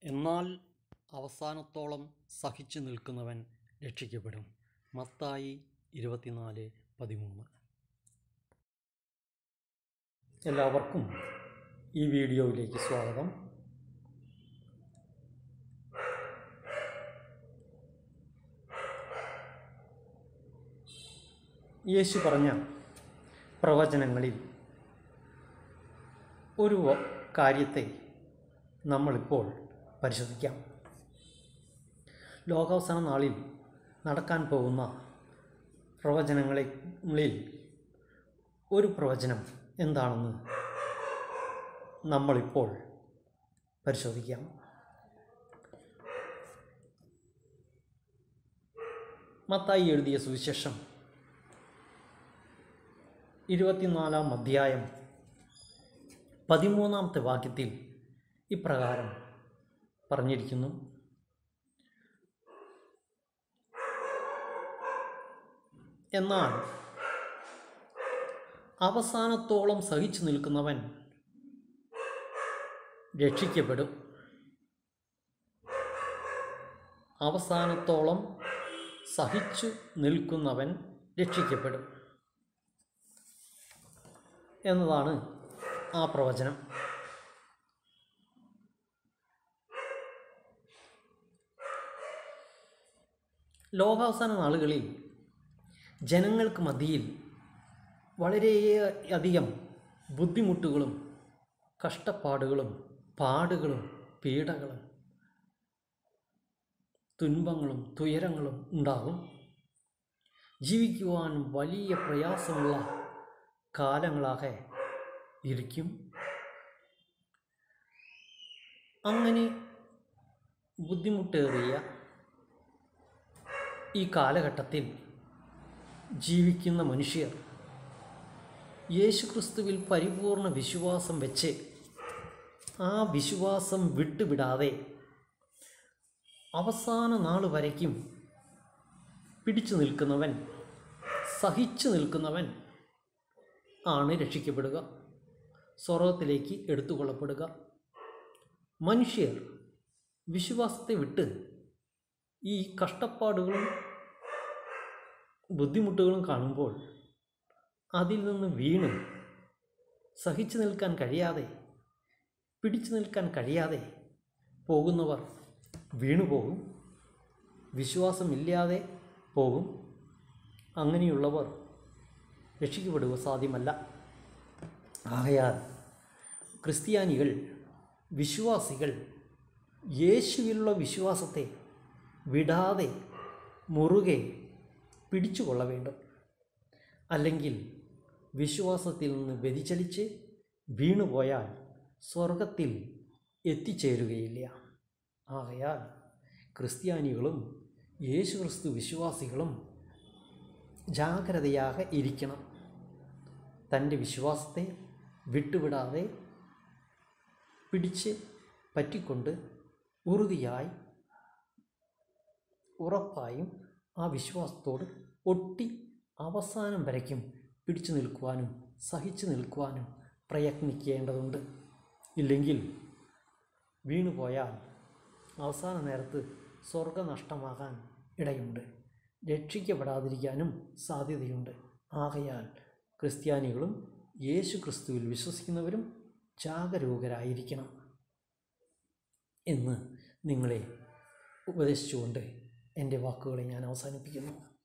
എന്നാൽ അവസാനത്തോളം സഹിച്ചു നിൽക്കുന്നവൻ രക്ഷിക്കപ്പെടും മത്തായി ഇരുപത്തിനാല് പതിമൂന്ന് എല്ലാവർക്കും ഈ വീഡിയോയിലേക്ക് സ്വാഗതം യേശു പറഞ്ഞ പ്രവചനങ്ങളിൽ ഒരു വ- കാര്യത്തെ നമ്മളിപ്പോൾ പരിശോധിക്കാം ലോകാവസാന നാളിൽ നടക്കാൻ പോകുന്ന പ്രവചനങ്ങളിൽ ഒരു പ്രവചനം എന്താണെന്ന് നമ്മളിപ്പോൾ പരിശോധിക്കാം മത്തായി എഴുതിയ സുവിശേഷം ഇരുപത്തിനാലാം അധ്യായം പതിമൂന്നാമത്തെ വാക്യത്തിൽ ഇപ്രകാരം പറഞ്ഞിരിക്കുന്നു എന്നാൽ അവസാനത്തോളം സഹിച്ചു നിൽക്കുന്നവൻ രക്ഷിക്കപ്പെടും അവസാനത്തോളം സഹിച്ചു നിൽക്കുന്നവൻ രക്ഷിക്കപ്പെടും എന്നതാണ് ആ പ്രവചനം ലോകാവസാന നാളുകളിൽ ജനങ്ങൾക്ക് മധ്യയിൽ വളരെയധികം ബുദ്ധിമുട്ടുകളും കഷ്ടപ്പാടുകളും പാടുകളും പീഡകളും തുன்பങ്ങളും തുയരങ്ങളും ഉണ്ടാകും ജീവിക്കുവാൻ വലിയ പ്രയാസമുള്ള കാലങ്ങളാകെ ഇരിക്കും അങ്ങനെ ബുദ്ധിമുട്ടേറിയ ഈ കാലഘട്ടത്തിൽ ജീവിക്കുന്ന മനുഷ്യർ യേശുക്രിസ്തുവിൽ പരിപൂർണ വിശ്വാസം വെച്ച് ആ വിശ്വാസം വിട്ടുവിടാതെ അവസാന നാൾ വരയ്ക്കും പിടിച്ചു നിൽക്കുന്നവൻ സഹിച്ചു നിൽക്കുന്നവൻ ആണ് രക്ഷിക്കപ്പെടുക സ്വർഗത്തിലേക്ക് എടുത്തുകൊള്ളപ്പെടുക മനുഷ്യർ വിശ്വാസത്തെ വിട്ട് ഈ കഷ്ടപ്പാടുകളും ബുദ്ധിമുട്ടുകളും കാണുമ്പോൾ അതിൽ നിന്ന് വീണ് സഹിച്ചു നിൽക്കാൻ കഴിയാതെ പിടിച്ചു നിൽക്കാൻ കഴിയാതെ പോകുന്നവർ വീണുപോകും വിശ്വാസമില്ലാതെ പോകും അങ്ങനെയുള്ളവർ രക്ഷിക്കപ്പെടുക സാധ്യമല്ല ആകയാൽ ക്രിസ്ത്യാനികൾ വിശ്വാസികൾ യേശുവിലുള്ള വിശ്വാസത്തെ വിടാതെ മുറുകെ പിടിച്ചുകൊള്ള വേണ്ടും അല്ലെങ്കിൽ വിശ്വാസത്തിൽ നിന്ന് വ്യതിചലിച്ച് വീണുപോയാൽ സ്വർഗത്തിൽ എത്തിച്ചേരുകയില്ല ആകയാൽ ക്രിസ്ത്യാനികളും യേശുക്രിസ്തു വിശ്വാസികളും ജാഗ്രതയാക ഇരിക്കണം തൻ്റെ വിശ്വാസത്തെ വിട്ടുവിടാതെ പിടിച്ച് പറ്റിക്കൊണ്ട് ഉറുതിയായി ഉറപ്പായും ആ വിശ്വാസത്തോട് ഒട്ടി അവസാനം വരയ്ക്കും പിടിച്ചു നിൽക്കുവാനും സഹിച്ചു നിൽക്കുവാനും പ്രയത്നിക്കേണ്ടതുണ്ട് ഇല്ലെങ്കിൽ വീണുപോയാൽ അവസാന നേരത്ത് സ്വർഗനഷ്ടമാകാൻ ഇടയുണ്ട് രക്ഷിക്കപ്പെടാതിരിക്കാനും സാധ്യതയുണ്ട് ആകയാൽ ക്രിസ്ത്യാനികളും യേശു ക്രിസ്തുവിൽ വിശ്വസിക്കുന്നവരും ജാഗരൂകരായിരിക്കണം എന്ന് നിങ്ങളെ ഉപദേശിച്ചുകൊണ്ട് എൻ്റെ വാക്കുകളെ ഞാൻ അവസാനിപ്പിക്കുന്നു